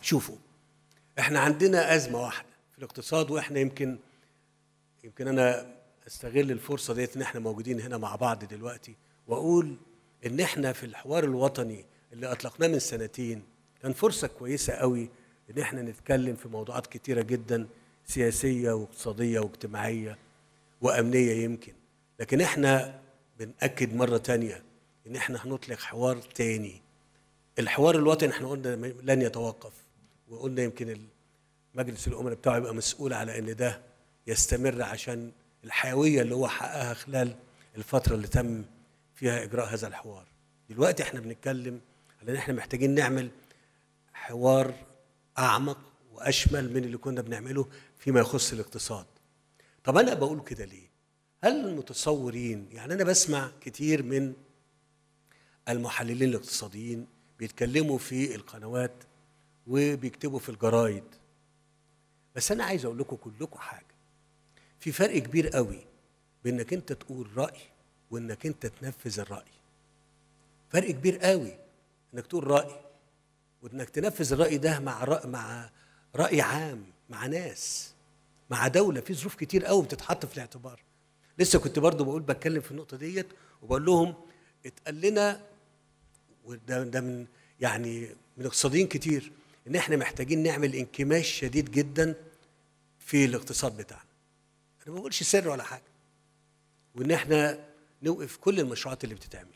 شوفوا احنا عندنا ازمه واحده في الاقتصاد واحنا يمكن يمكن انا استغل الفرصه ديت ان احنا موجودين هنا مع بعض دلوقتي واقول ان احنا في الحوار الوطني اللي اطلقناه من سنتين كان فرصه كويسه قوي ان احنا نتكلم في موضوعات كتيره جدا سياسيه واقتصاديه واجتماعيه وامنيه يمكن لكن احنا بنأكد مره تانية ان احنا هنطلق حوار تاني الحوار الوطني احنا قلنا لن يتوقف وقلنا يمكن مجلس الامراء بتاعه يبقى مسؤول على ان ده يستمر عشان الحيويه اللي هو حققها خلال الفتره اللي تم فيها اجراء هذا الحوار دلوقتي احنا بنتكلم على ان احنا محتاجين نعمل حوار اعمق واشمل من اللي كنا بنعمله فيما يخص الاقتصاد طب انا بقول كده ليه هل المتصورين يعني انا بسمع كتير من المحللين الاقتصاديين بيتكلموا في القنوات وبيكتبوا في الجرايد بس انا عايز اقول لكم كلكم حاجه في فرق كبير قوي بانك انت تقول راي وانك انت تنفذ الراي فرق كبير قوي انك تقول راي وانك تنفذ الراي ده مع رأي مع راي عام مع ناس مع دوله في ظروف كتير قوي بتتحط في الاعتبار لسه كنت برضو بقول بتكلم في النقطه ديت وبقول لهم اتقال لنا وده ده من يعني من اقتصاديين كتير ان احنا محتاجين نعمل انكماش شديد جدا في الاقتصاد بتاعنا انا ما بقولش سر ولا حاجه وان احنا نوقف كل المشروعات اللي بتتعمل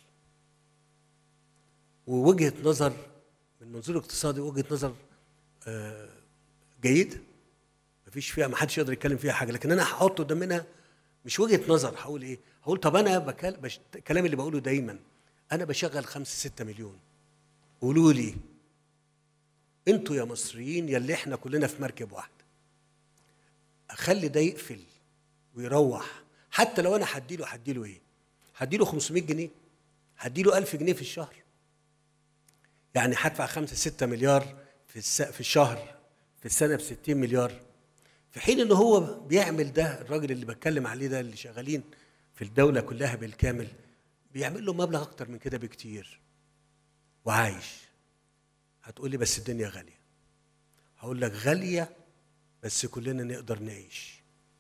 ووجهه نظر من منظور اقتصادي وجهه نظر آه، جيده مفيش فيها ما حدش يقدر يتكلم فيها حاجه لكن انا هحط قدامنا مش وجهه نظر هقول ايه هقول طب انا بكل... بش... الكلام اللي بقوله دايما انا بشغل خمسة ستة مليون قولوا لي انتوا يا مصريين يلي احنا كلنا في مركب واحده اخلي ده يقفل ويروح حتى لو انا هديله هديله ايه هديله 500 جنيه هديله 1000 جنيه في الشهر يعني هدفع 5 6 مليار في الس... في الشهر في السنه ب 60 مليار في حين ان هو بيعمل ده الراجل اللي بتكلم عليه ده اللي شغالين في الدوله كلها بالكامل بيعمل له مبلغ اكتر من كده بكتير وعايش هتقول لي بس الدنيا غاليه هقول لك غاليه بس كلنا نقدر نعيش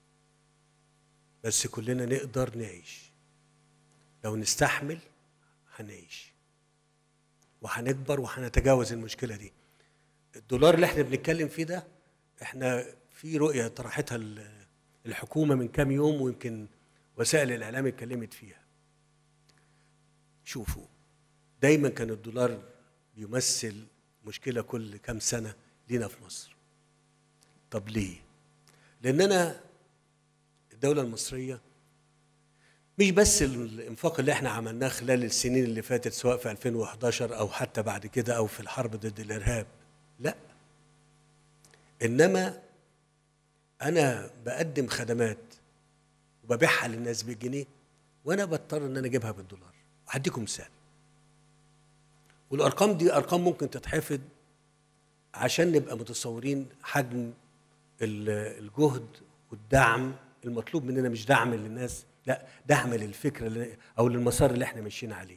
بس كلنا نقدر نعيش لو نستحمل هنعيش وهنكبر وهنتجاوز المشكله دي الدولار اللي احنا بنتكلم فيه ده احنا في رؤيه طرحتها ال- الحكومه من كام يوم ويمكن وسائل الاعلام اتكلمت فيها شوفوا دايما كان الدولار بيمثل مشكله كل كام سنه لينا في مصر طب ليه لاننا الدوله المصريه مش بس الانفاق اللي احنا عملناه خلال السنين اللي فاتت سواء في 2011 او حتى بعد كده او في الحرب ضد الارهاب لا انما انا بقدم خدمات وببيعها للناس بالجنيه وانا بضطر ان انا اجيبها بالدولار هديكم مثال والارقام دي ارقام ممكن تتحفظ عشان نبقى متصورين حجم ال- الجهد والدعم المطلوب مننا مش دعم للناس لا دعم للفكره اللي او للمسار اللي احنا ماشيين عليه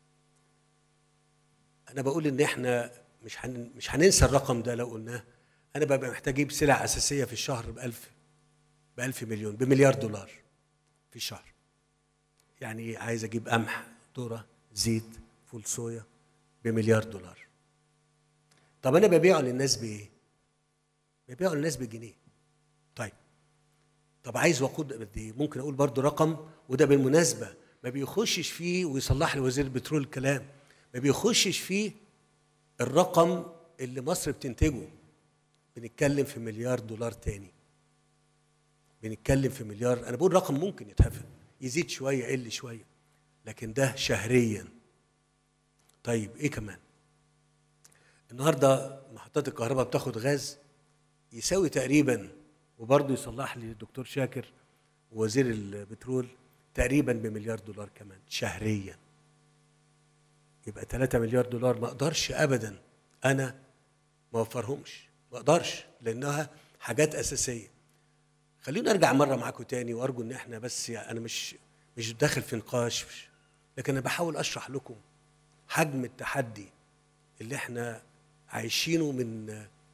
انا بقول ان احنا مش هن مش هننسى الرقم ده لو قلناه انا ببقى محتاج اجيب سلع اساسيه في الشهر ب 1000 ب 1000 مليون بمليار دولار في الشهر يعني عايز اجيب قمح ذره زيت فول صويا بمليار دولار طب انا ببيعه للناس بايه ببيعه للناس بجنيه طيب طب عايز وقود قد ايه ممكن اقول برضو رقم وده بالمناسبه ما بيخشش فيه ويصلح لي وزير البترول الكلام ما بيخشش فيه الرقم اللي مصر بتنتجه بنتكلم في مليار دولار تاني بنتكلم في مليار انا بقول رقم ممكن يتحفظ يزيد شويه يقل شويه لكن ده شهريا طيب ايه كمان النهارده محطات الكهرباء بتاخد غاز يساوي تقريبا وبرضه يصلح لي الدكتور شاكر وزير البترول تقريبا بمليار دولار كمان شهريا يبقى 3 مليار دولار ما اقدرش ابدا انا ما اوفرهمش ما اقدرش لانها حاجات اساسيه خليني ارجع مره معاكم تاني وارجو ان احنا بس يعني انا مش مش داخل في نقاش لكن انا بحاول اشرح لكم حجم التحدي اللي احنا عايشينه من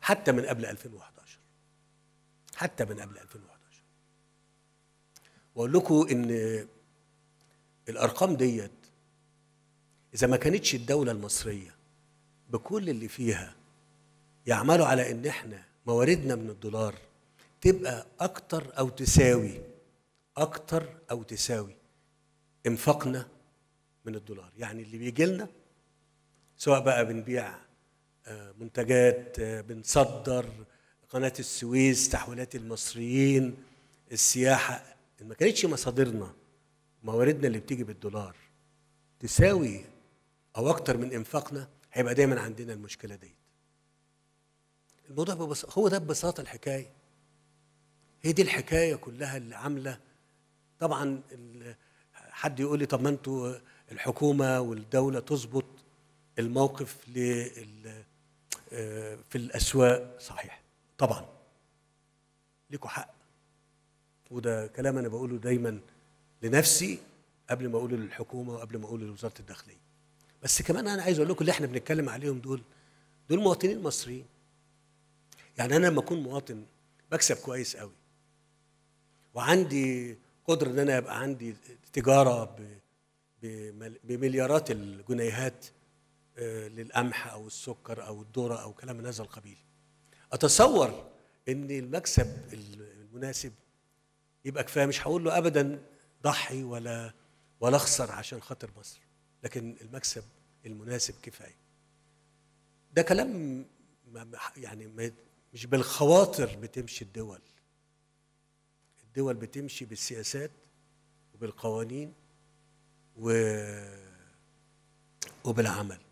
حتى من قبل 2011 حتى من قبل 2011 واقول لكم ان الارقام ديت اذا ما كانتش الدوله المصريه بكل اللي فيها يعملوا على ان احنا مواردنا من الدولار تبقى اكتر او تساوي اكتر او تساوي انفاقنا من الدولار يعني اللي بيجي لنا سواء بقى بنبيع آه، منتجات آه، بنصدر قناة السويس تحويلات المصريين السياحة ما كانتش مصادرنا مواردنا اللي بتيجي بالدولار تساوي أو أكتر من إنفاقنا هيبقى دايما عندنا المشكلة دي الموضوع ببس... هو ده ببساطة الحكاية هي دي الحكاية كلها اللي عاملة طبعا ال... حد يقول لي طب ما انتوا الحكومة والدولة تظبط الموقف لل... آه، في الأسواق صحيح طبعا ليكوا حق وده كلام أنا بقوله دايما لنفسي قبل ما أقوله للحكومة وقبل ما أقوله لوزارة الداخلية بس كمان أنا عايز أقول لكم اللي إحنا بنتكلم عليهم دول دول مواطنين مصريين يعني أنا لما أكون مواطن بكسب كويس قوي وعندي قدرة إن أنا يبقى عندي تجارة ب... بمل- بمليارات الجنيهات آه، للقمح او السكر او الذره او كلام من هذا القبيل اتصور ان المكسب المناسب يبقى كفايه مش هقول له ابدا ضحي ولا ولا اخسر عشان خاطر مصر لكن المكسب المناسب كفايه ده كلام ما- ما- يعني ما- مش بالخواطر بتمشي الدول الدول بتمشي بالسياسات وبالقوانين و وبالعمل